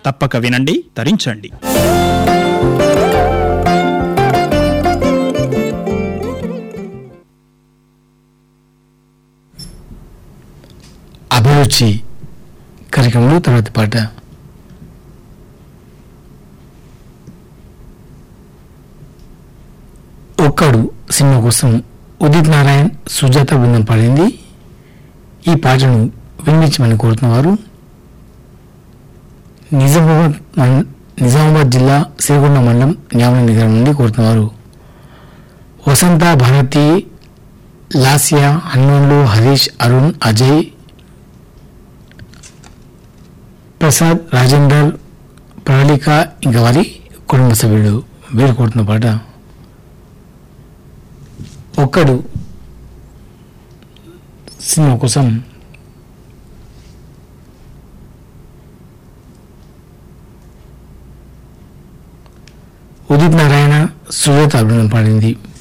తప్పక వినండి తరించండి అభిరుచి కార్యక్రమంలో తర్వాత పాట ఒక్కడు సినిమా కోసం ఉదిత్ నారాయణ్ సుజాత బృందం పాడింది ఈ పాటను వినిపించమని కోరుతున్నవారు నిజామాబాద్ మం- నిజామాబాద్ జిల్లా సిరిగొండ మండలం న్యామల నగరం నుండి కోరుతున్నవారు వసంత భారతి లాస్యా హనుమాన్లు హరీష్ అరుణ్ అజయ్ ప్రసాద్ రాజేందర్ ప్రవళిక ఇంకా వారి కుటుంబ సభ్యుడు వీరు కోరుతున్న పాట ఒక్కడు సినిమా కోసం ఉదిత్ నారాయణ సుజాత అభినయం పాడింది